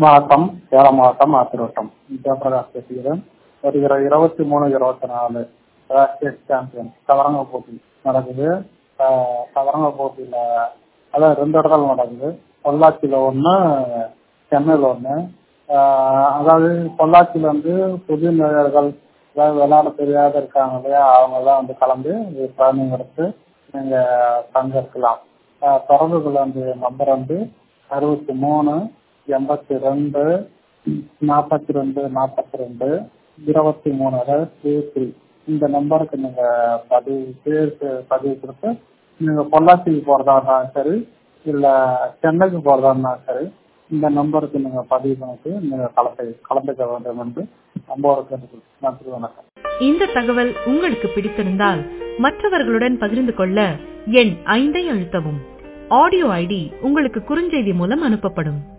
வணக்கம் சேலம் மாவட்டம் ஆத்திரோட்டம் ஜெயபிரகாஷ் பேசுகிறேன் வருகிற இருபத்தி மூணு இருபத்தி நாலு ஸ்டேட் சாம்பியன் சவரங்க போட்டி நடக்குது அஹ் சவரங்க போட்டியில அதான் ரெண்டு இடத்துல நடக்குது பொள்ளாச்சியில ஒன்று சென்னையில் ஒன்று அதாவது பொள்ளாச்சியில் வந்து புது நேயர்கள் அதாவது விளையாட தெரியாத இருக்காங்க இல்லையா அவங்கெல்லாம் வந்து கலந்து ட்ரைனிங் எடுத்து நீங்கள் பங்கேற்கலாம் அஹ் தொடர்பு கொள்ள வேண்டிய நம்பர் வந்து அறுபத்தி மூணு எண்பத்தி ரெண்டு நாற்பத்தி ரெண்டு நாற்பத்தி ரெண்டு இருபத்தி மூணு அதாவது த்ரீ த்ரீ இந்த நம்பருக்கு நீங்கள் பதிவு பேர் பதிவு கொடுத்து நீங்கள் பொள்ளாச்சிக்கு போகிறதா இருந்தாலும் சரி இல்லை சென்னைக்கு போகிறதா இருந்தாலும் சரி இந்த நம்பருக்கு நீங்கள் பதிவு பண்ணிட்டு நீங்கள் கலந்து கலந்துக்க வேண்டும் என்று நம்பருக்கு கேட்டுக்கொள்கிறேன். நன்றி வணக்கம் இந்த தகவல் உங்களுக்கு பிடித்திருந்தால் மற்றவர்களுடன் பகிர்ந்து கொள்ள எண் ஐந்தை அழுத்தவும் ஆடியோ ஐடி உங்களுக்கு குறுஞ்செய்தி மூலம் அனுப்பப்படும்